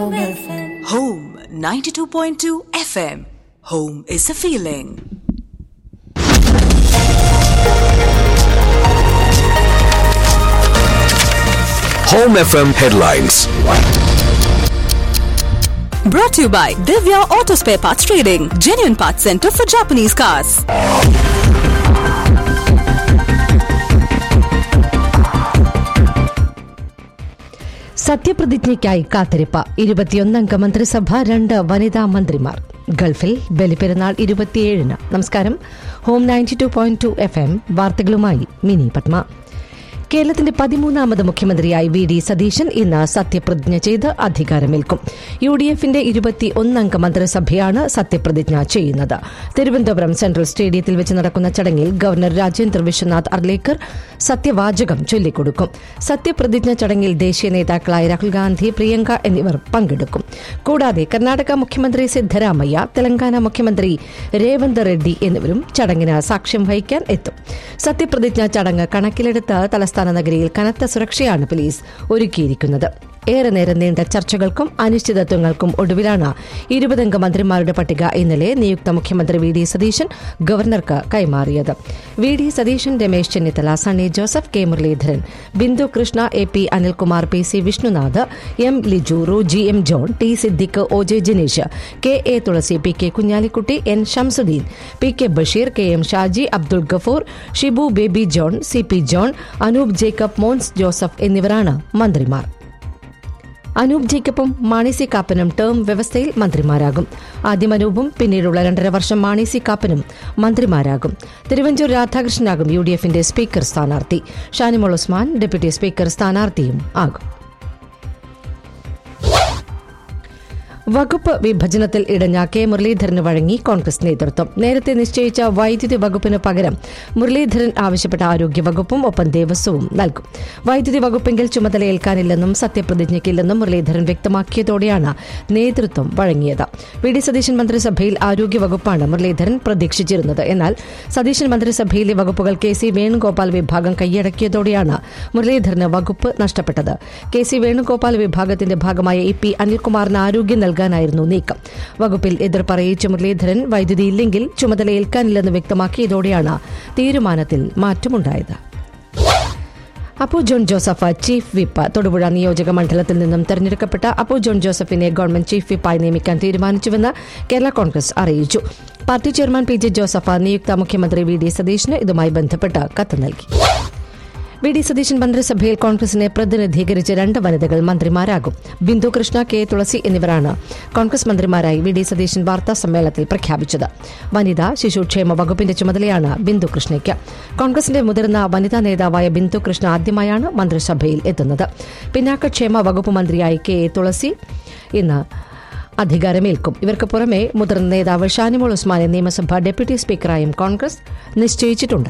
Home FM. Home 92.2 FM. Home is a feeling. Home FM headlines. Brought to you by Divya Auto Spare Parts Trading, genuine parts center for Japanese cars. സത്യപ്രതിജ്ഞയ്ക്കായി കാത്തിരിപ്പ് ഇരുപത്തിയൊന്നംഗ മന്ത്രിസഭ രണ്ട് വനിതാ മന്ത്രിമാർ ഗൾഫിൽ ബലിപെരുന്നാൾ ഇരുപത്തിയേഴിന് നമസ്കാരം home ninety two point two F M വാർത്തകളുമായി മിനി പത്മ കേരളത്തിന്റെ പതിമൂന്നാമത് മുഖ്യമന്ത്രിയായി വി ഡി സതീശൻ ഇന്ന് സത്യപ്രതിജ്ഞ ചെയ്ത് അധികാരമേൽക്കും യു ഡി എഫിന്റെ ഇരുപത്തി ഒന്നംഗ മന്ത്രിസഭയാണ് സത്യപ്രതിജ്ഞ ചെയ്യുന്നത് തിരുവനന്തപുരം സെൻട്രൽ സ്റ്റേഡിയത്തിൽ വെച്ച് നടക്കുന്ന ചടങ്ങിൽ ഗവർണർ രാജേന്ദ്ര വിശ്വനാഥ് അർലേക്കർ സത്യവാചകം ചൊല്ലിക്കൊടുക്കും സത്യപ്രതിജ്ഞ ചടങ്ങിൽ ദേശീയ നേതാക്കളായ രാഹുൽ ഗാന്ധി പ്രിയങ്ക എന്നിവർ പങ്കെടുക്കും കൂടാതെ കർണാടക മുഖ്യമന്ത്രി സിദ്ധരാമയ്യ തെലങ്കാന മുഖ്യമന്ത്രി രേവന്ത് റെഡ്ഡി എന്നിവരും ചടങ്ങിന് സാക്ഷ്യം വഹിക്കാൻ എത്തും സത്യപ്രതിജ്ഞ ചടങ്ങ് കണക്കിലെടുത്ത് തലസ്ഥാന നഗരിയിൽ കനത്ത സുരക്ഷയാണ് പോലീസ് ഒരുക്കിയിരിക്കുന്നത് ഏറെ നേരം നീണ്ട ചർച്ചകൾക്കും അനിശ്ചിതത്വങ്ങൾക്കും ഒടുവിലാണ് ഇരുപതംഗ മന്ത്രിമാരുടെ പട്ടിക ഇന്നലെ നിയുക്ത മുഖ്യമന്ത്രി വി ഡി സതീശൻ ഗവർണർക്ക് കൈമാറിയത് V D Satheesan Ramesh Chennithala Sunny Joseph K Muraleedharan Bindu Krishna A P Anilkumar P C Vishnunath M Liju Roji M John T Siddique O J Jineesh K A Thulasi P K Kunhalikutty N Shamsuddin P K Basheer K M Shaji Abdul Gafoor Shibu Baby John C P John Anoop Jacob Mons Joseph എന്നിവരാണ് മന്ത്രിമാർ അനൂപ് ജേക്കബും മാണി സി കാപ്പനും ടേം വ്യവസ്ഥയിൽ മന്ത്രിമാരാകും ആദ്യം അനൂപും പിന്നീടുള്ള രണ്ടര വർഷം മാണി സി കാപ്പനും മന്ത്രിമാരാകും തിരുവഞ്ചൂർ രാധാകൃഷ്ണനാകും യു ഡി എഫിന്റെ സ്പീക്കർ സ്ഥാനാർത്ഥി ഷാനിമോൾ ഉസ്മാൻ ഡെപ്യൂട്ടി സ്പീക്കർ സ്ഥാനാർത്ഥിയും ആകും വകുപ്പ് വിഭജനത്തിൽ ഇടഞ്ഞ കെ മുരളീധരന് വഴങ്ങി കോൺഗ്രസ് നേതൃത്വം നേരത്തെ നിശ്ചയിച്ച വൈദ്യുതി വകുപ്പിന് പകരം മുരളീധരൻ ആവശ്യപ്പെട്ട ആരോഗ്യ വകുപ്പും ഒപ്പം ദേവസ്വവും നൽകും വൈദ്യുതി വകുപ്പെങ്കിൽ ചുമതലയേൽക്കാനില്ലെന്നും സത്യപ്രതിജ്ഞയ്ക്കില്ലെന്നും മുരളീധരൻ വ്യക്തമാക്കിയതോടെയാണ് നേതൃത്വം വഴങ്ങിയത് വി ഡി സതീശൻ മന്ത്രിസഭയിൽ ആരോഗ്യ വകുപ്പാണ് മുരളീധരൻ പ്രതീക്ഷിച്ചിരുന്നത് എന്നാൽ സതീശൻ മന്ത്രിസഭയിലെ വകുപ്പുകൾ കെ സി വേണുഗോപാൽ വിഭാഗം കൈയടക്കിയതോടെയാണ് മുരളീധരന് വകുപ്പ് നഷ്ടപ്പെട്ടത് കെ സി വേണുഗോപാൽ വിഭാഗത്തിന്റെ ഭാഗമായ ഇ പി അനിൽകുമാറിന് ആരോഗ്യം നൽകാനായിരുന്നു നീക്കം വകുപ്പിൽ എതിർപ്പറിയിച്ച മുരളീധരൻ വൈദ്യുതി ഇല്ലെങ്കിൽ ചുമതല ഏൽക്കാനില്ലെന്ന് വ്യക്തമാക്കിയതോടെയാണ് തീരുമാനത്തിൽ മാറ്റമുണ്ടായത് അപ്പു ജോൺ ജോസഫ് ചീഫ് വിപ്പ് തൊടുപുഴ നിയോജക മണ്ഡലത്തിൽ നിന്നും തെരഞ്ഞെടുക്കപ്പെട്ട അപ്പു ജോൺ ജോസഫിനെ ഗവൺമെന്റ് ചീഫ് വിപ്പായി നിയമിക്കാൻ തീരുമാനിച്ചുവെന്ന് കേരള കോൺഗ്രസ് അറിയിച്ചു party chairman P J Joseph നിയുക്ത മുഖ്യമന്ത്രി വി ഡി സതീഷിന് ഇതുമായി ബന്ധപ്പെട്ട് കത്ത് നൽകി വി ഡി സതീശൻ മന്ത്രിസഭയിൽ കോൺഗ്രസിനെ പ്രതിനിധീകരിച്ച് രണ്ട് വനിതകൾ മന്ത്രിമാരാകും ബിന്ദു കൃഷ്ണ കെ തുളസി എന്നിവരാണ് കോൺഗ്രസ് മന്ത്രിമാരായി വി ഡി സതീശൻ വാർത്താ സമ്മേളനത്തിൽ പ്രഖ്യാപിച്ചത് വനിതാ ശിശുക്ഷേമ വകുപ്പിന്റെ ചുമതലയാണ് ബിന്ദു കൃഷ്ണയ്ക്ക് കോൺഗ്രസിന്റെ മുതിർന്ന വനിതാ നേതാവായ ബിന്ദു കൃഷ്ണ ആദ്യമായാണ് മന്ത്രിസഭയിൽ എത്തുന്നത് പിന്നാക്കക്ഷേമ വകുപ്പ് മന്ത്രിയായി കെ എ തുളസി ഇന്ന് അധികാരമേൽക്കും ഇവർക്ക് പുറമെ മുതിർന്ന നേതാവ് ഷാനിമോൾ ഉസ്മാനെ നിയമസഭാ ഡെപ്യൂട്ടി സ്പീക്കറായും കോൺഗ്രസ് നിശ്ചയിച്ചിട്ടുണ്ട്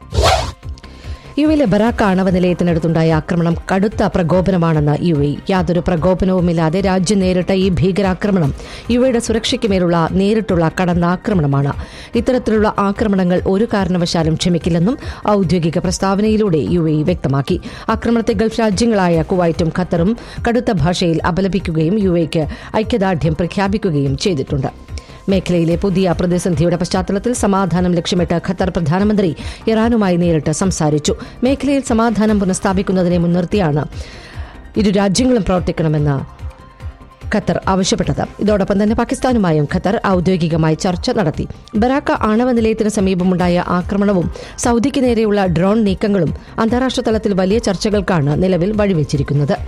യു എയിലെ ബറാക്ക ആണവ നിലയത്തിനടുത്തുണ്ടായ ആക്രമണം കടുത്ത പ്രകോപനമാണെന്ന് യു എ യാതൊരു പ്രകോപനവുമില്ലാതെ രാജ്യം നേരിട്ട ഈ ഭീകരാക്രമണം യു എയുടെ സുരക്ഷയ്ക്ക് മേലുള്ള നേരിട്ടുള്ള കടന്നാക്രമണമാണ് ഇത്തരത്തിലുള്ള ആക്രമണങ്ങൾ ഒരു കാരണവശാലും ക്ഷമിക്കില്ലെന്നും ഔദ്യോഗിക പ്രസ്താവനയിലൂടെ യു എ വ്യക്തമാക്കി ആക്രമണത്തെ ഗൾഫ് രാജ്യങ്ങളായ കുവൈറ്റും ഖത്തറും കടുത്ത ഭാഷയിൽ അപലപിക്കുകയും യു എക്ക് ഐക്യദാർഢ്യം പ്രഖ്യാപിക്കുകയും ചെയ്തിട്ടുണ്ട് മേഖലയിലെ പുതിയ പ്രതിസന്ധിയുടെ പശ്ചാത്തലത്തിൽ സമാധാനം ലക്ഷ്യമിട്ട് ഖത്തർ പ്രധാനമന്ത്രി ഇറാനുമായി നേരിട്ട് സംസാരിച്ചു മേഖലയിൽ സമാധാനം പുനഃസ്ഥാപിക്കുന്നതിനെ മുൻനിർത്തിയാണ് ഇരു രാജ്യങ്ങളും പ്രവർത്തിക്കണമെന്ന് ഖത്തർ ആവശ്യപ്പെട്ടത് ഇതോടൊപ്പം തന്നെ പാകിസ്ഥാനുമായും ഖത്തർ ഔദ്യോഗികമായി ചർച്ച നടത്തി ബറാക്ക ആണവ നിലയത്തിന് സമീപമുണ്ടായ ആക്രമണവും സൌദിക്ക് നേരെയുള്ള ഡ്രോൺ നീക്കങ്ങളും അന്താരാഷ്ട്ര തലത്തിൽ വലിയ ചർച്ചകൾക്കാണ് നിലവിൽ വഴിവെച്ചിരിക്കുന്നത്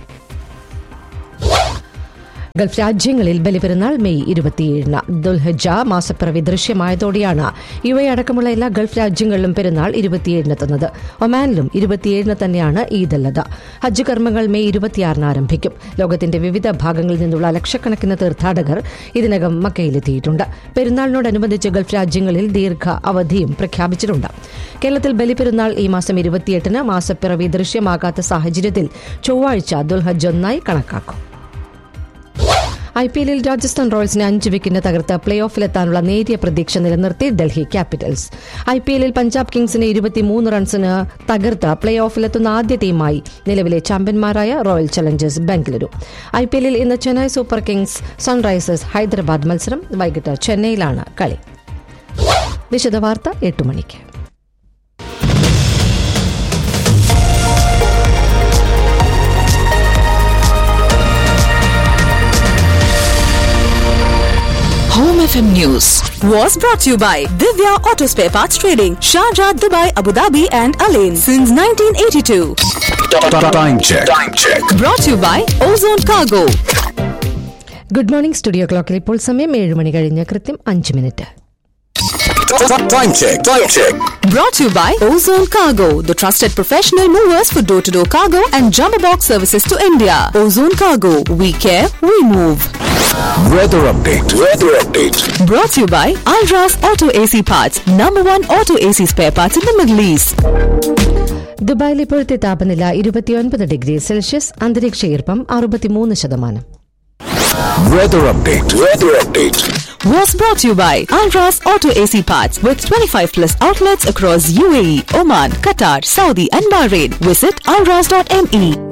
ഗൾഫ് രാജ്യങ്ങളിൽ ബലിപെരുന്നാൾ മെയ് ഇരുപത്തിയേഴിന് ദുൽഹജ മാസപ്പിറവി ദൃശ്യമായതോടെയാണ് യു എ അടക്കമുള്ള എല്ലാ ഗൾഫ് രാജ്യങ്ങളിലും പെരുന്നാൾ ഇരുപത്തിയേഴിനെത്തുന്നത് ഒമാനിലും ഇരുപത്തിയേഴിന് തന്നെയാണ് ഈദ് അല്ലത ഹജ്ജ് കർമ്മങ്ങൾ മെയ് ഇരുപത്തിയാറിന് ആരംഭിക്കും ലോകത്തിന്റെ വിവിധ ഭാഗങ്ങളിൽ നിന്നുള്ള ലക്ഷക്കണക്കിന് തീർത്ഥാടകർ ഇതിനകം മക്കയിലെത്തിയിട്ടുണ്ട് പെരുന്നാളിനോടനുബന്ധിച്ച് ഗൾഫ് രാജ്യങ്ങളിൽ ദീർഘ അവധിയും പ്രഖ്യാപിച്ചിട്ടുണ്ട് കേരളത്തിൽ ബലിപെരുന്നാൾ ഈ മാസം ഇരുപത്തിയെട്ടിന് മാസപ്പിറവി ദൃശ്യമാകാത്ത സാഹചര്യത്തിൽ ചൊവ്വാഴ്ച ദുൽഹജ് ഒന്നായി കണക്കാക്കും ഐ പി എല്ലിൽ രാജസ്ഥാൻ റോയൽസിനെ അഞ്ച് വിക്കറ്റിന് തകർത്ത് പ്ലേ ഓഫിലെത്താനുള്ള നേരിയ പ്രതീക്ഷ നിലനിർത്തി ഡൽഹി ക്യാപിറ്റൽസ് ഐ പി എല്ലിൽ പഞ്ചാബ് കിങ്സിനെ ഇരുപത്തിമൂന്ന് റൺസിന് തകർത്ത് പ്ലേ ഓഫിലെത്തുന്ന ആദ്യ ടീമായി നിലവിലെ ചാമ്പ്യന്മാരായ Royal Challengers Bengaluru I P എല്ലിൽ ഇന്ന് Chennai Super Kings Sunrisers Hyderabad മത്സരം വൈകിട്ട് ചെന്നൈയിലാണ് കളി വിശദവാർത്ത എട്ട് മണിക്ക് Home FM News was brought to you by Divya Auto Spare Parts Trading, Sharjah, Dubai, Abu Dhabi, and Alain since 1982. Time check. Time check. Brought to you by Ozone Cargo. Good morning studio ക്ലോക്കിൽ ഇപ്പോൾ സമയം ഏഴ് മണി കഴിഞ്ഞ് കൃത്യം അഞ്ച് minute Time check. Time check. Brought to you by Ozone Cargo, the trusted professional movers for door to door cargo and jumbo box services to India. Ozone Cargo, we care, we move. Weather update. Weather update. Brought to you by Alras Auto AC Parts, number one auto AC spare parts in the Middle East. ദുബായിൽ ഇപ്പോഴത്തെ താപനില ഇരുപത്തിയൊൻപത് degree Celsius അന്തരീക്ഷ ഈർപ്പം അറുപത്തിമൂന്ന് ശതമാനം Weather update. Weather update. Was brought to you by Alras Auto AC Parts with 25 plus outlets across UAE, Oman, Qatar, Saudi, and Bahrain. Visit alras.me.